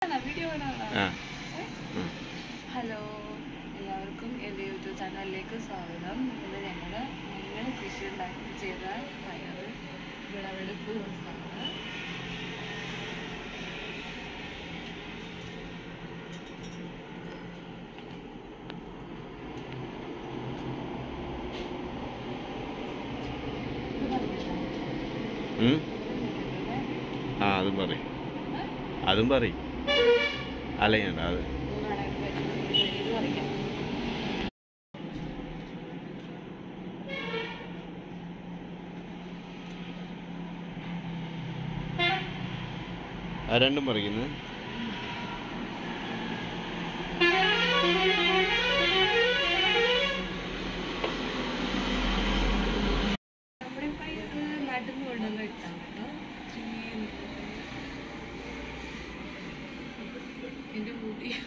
Video ആ ഉം. Hello എല്ലാവർക്കും എൻ്റെ യൂട്യൂബ് ചാനലിലേക്ക് സ്വാഗതം ഇന്ന് ഞങ്ങൾ ഞങ്ങൾ കൃഷി ഉണ്ടാക്കി ചെയ്ത പയർ വിളവെടുപ്പ് ദിവസമാണ് ഇത് പറഞ്ഞില്ലേ? ഉം. ഇത് ആ അതും പറയും ഏ? അതും പറയും അല്ലെങ്കിൽ അത് മൂന്നാടാൻ പറ്റുന്നത് ഇത് പറിക്കാം ആ രണ്ടും പറിക്കുന്നത് നമ്മുടെ പയർ നടുന്ന് കൊണ്ടുവന്ന് വെക്കാം കേട്ടോ ചീഞ്ഞ്. എൻ്റെ മുടി